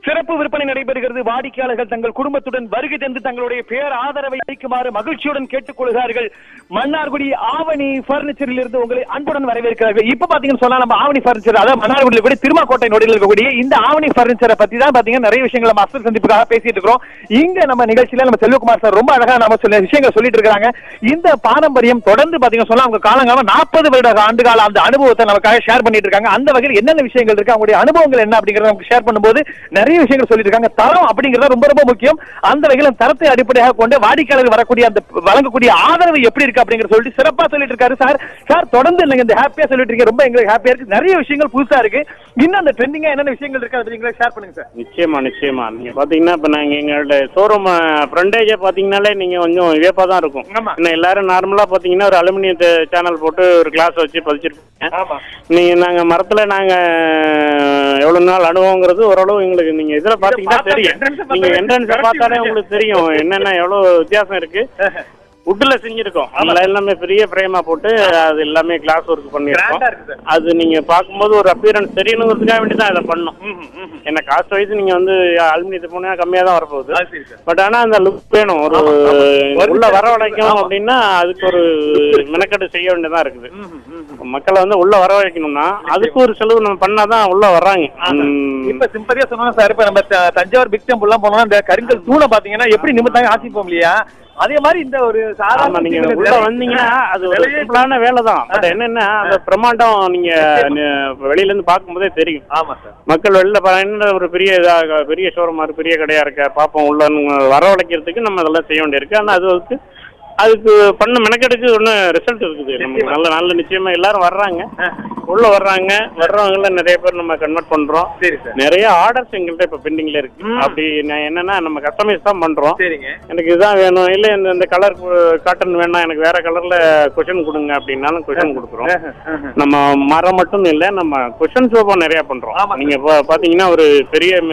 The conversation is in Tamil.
சிறப்பு விற்பனை நடைபெறுகிறது வாடிக்கையாளர்கள் தங்கள் குடும்பத்துடன் வருகை தந்து தங்களுடைய பேர் ஆதரவை அளிக்குமாறு மகிழ்ச்சியுடன் கேட்டுக் கொள்கிறார்கள் மன்னார்குடி ஆவணி பர்னிச்சரில் இருந்து உங்களை அன்புடன் வரவேற்கிறார்கள் இப்ப பாத்தீங்கன்னு சொன்னா நம்ம ஆவணி பர்னிச்சர் அதாவது மன்னார்குடியில் கூட திருமாக்கோட்டை நோடியில் இருக்கக்கூடிய இந்த ஆவணி பர்னிச்சரை பத்தி தான் பாத்தீங்கன்னா நிறைய விஷயங்களை நம்ம அசல் சந்திப்புக்காக பேசிட்டு இருக்கிறோம் இங்க நம்ம நிகழ்ச்சியில நம்ம செல்வகுமார் சார் ரொம்ப அழகா நம்ம சில விஷயங்கள் சொல்லிட்டு இருக்காங்க இந்த பாரம்பரியம் தொடர்ந்து பாத்தீங்கன்னா சொன்னா அவங்க காலங்காலம் நாற்பது வருட ஆண்டு கால அந்த அனுபவத்தை நமக்காக ஷேர் பண்ணிட்டு இருக்காங்க அந்த வகையில் என்னென்ன விஷயங்கள் இருக்கு அவங்களுடைய அனுபவங்கள் என்ன அப்படிங்கறத நமக்கு ஷேர் பண்ணும்போது நிறைய விஷயங்கள் சொல்லிட்டு இருக்காங்க தரம் அப்படிங்கறது ரொம்ப ரொம்ப முக்கியம் அந்த வகையில் தரத்தை அடிப்படையாக கொண்டு வாடிக்கையாளர் வரக்கூடிய அந்த வழங்கக்கூடிய ஆதரவு எப்படி இருக்கு அப்படிங்கறத சொல்லிட்டு சிறப்பா சொல்லிட்டு இருக்காரு சார் சார் தொடர்ந்து இல்லைங்க இந்த ஹாப்பியா சொல்லிட்டு இருக்கீங்க ரொம்ப எங்களுக்கு ஹாப்பியா இருக்கு நிறைய விஷயங்கள் புதுசா இருக்கு இன்னும் அந்த ட்ரெண்டிங்கா என்னென்ன விஷயங்கள் இருக்கு அதை நீங்களே ஷேர் பண்ணுங்க சார் நிச்சயமா நிச்சயமா நீங்க பாத்தீங்கன்னா இப்ப நாங்க எங்களோட ஷோரூம் ஃப்ரண்டேஜை பாத்தீங்கனாலே நீங்க கொஞ்சம் வியப்பா தான் இருக்கும் ஆமா. இன்னும் எல்லாரும் நார்மலா பாத்தீங்கன்னா ஒரு அலுமினியம் சேனல் போட்டு ஒரு கிளாஸ் வச்சு பதிச்சிருப்பீங்க ஆமா நீங்க நாங்க மரத்துல நாங்க எவ்வளவு நாள் அனுபவங்கிறது ஓரளவு எங்களுக்கு நீங்க இதுல பாத்தீங்கன்னா பார்த்தா தெரியும் entrance அ நீங்க பார்த்தாலே என்ட்ரன்ஸ் கரெக்ட் பார்த்தாலே இருக்கு. உங்களுக்கு தெரியும் என்னென்ன எவ்வளவு வித்தியாசம் இருக்கு வுட்ல செஞ்சிருக்கோம் அதுல எல்லாமே பெரிய பிரேமா போட்டு அது எல்லாமே கிளாஸ் ஒர்க் பண்ணிருக்கோம் கிராண்டா இருக்கு சார் அது நீங்க பார்க்கும்போது ஒரு அப்பியரன்ஸ் தெரியணுங்கிறதுக்காக வேண்டி தான் இதை பண்ணோம் ஏன்னா காஸ்ட் வைஸ் நீங்க வந்து அலுமினியத்தை போனா கம்மியா தான் வரப்போகுது அது சரி சார் பட் ஆனா அந்த லுக் வேணும் ஒரு ஆமா, ஆமா. உள்ள வரவழைக்கணும் ஆமா. அப்படின்னா அதுக்கு ஒரு மெனக்கெட்டு செய்ய வேண்டியதா இருக்குது மக்களை வந்து உள்ள வரவழைக்கணும்னா அதுக்கு ஒரு செலவு நம்ம பண்ணாதான் உள்ள வர்றாங்க ம். இப்ப சிம்பதியா சொன்னா சார் இப்ப நம்ம த- தஞ்சாவூர் பிக் டெம்பிள் எல்லாம் போனோம்னா இந்த கருங்கல் தூணை பாத்தீங்கன்னா எப்படி நிமித்தாங்க ஆசிப்போம் இல்லையா அதே மாதிரி இந்த ஒரு ஆமா சாதாரண நீங்க சின்ன உள்ள விலை- வந்தீங்கன்னா அது ஒரு விலையே- சிம்பிளான வேலை தான் பட் என்னன்னா அந்த பிரம்மாண்டம் நீங்க ந- வெளியில இருந்து பார்க்கும்போதே தெரியும் ஆமா சார் மக்கள் வெளில பா- என்ன ஒரு பெரிய இதாக பெரிய ஷோரூமா இருக்கு பெரிய கடையா இருக்க பார்ப்போம் உள்ள வரவழைக்கிறதுக்கு நம்ம அதெல்லாம் செய்ய வேண்டியிருக்கு ஆனா அது வந்து அதுக்கு பண்ண மெனக்கெடுக்கு ஒன்று ரிசல்ட் இருக்குது நமக்கு நல்ல நல்ல நிச்சயமா எல்லாரும் வர்றாங்க உள்ள வர்றாங்க வர்றவங்கள நிறைய பேர் நம்ம கன்வெர்ட் பண்றோம் சரி சார் நிறைய ஆர்டர்ஸ் எங்கள்கிட்ட இப்ப பெண்டிங்ல இருக்கு ம். அப்படி நான் என்னன்னா நம்ம கஸ்டமைஸ் தான் பண்றோம் சரிங்க எனக்கு இதுதான் வேணும் இல்ல இந்த இந்த கலர் காட்டன் வேணாம் எனக்கு வேற கலர்ல கொஷன் கொடுங்க அப்படின்னாலும் கொஷன் கொடுக்குறோம் நம்ம மரம் மட்டும் இல்ல நம்ம கொஷன் சோபா நிறைய பண்றோம் ஆமா. நீங்க பா- பாத்தீங்கன்னா ஒரு பெரிய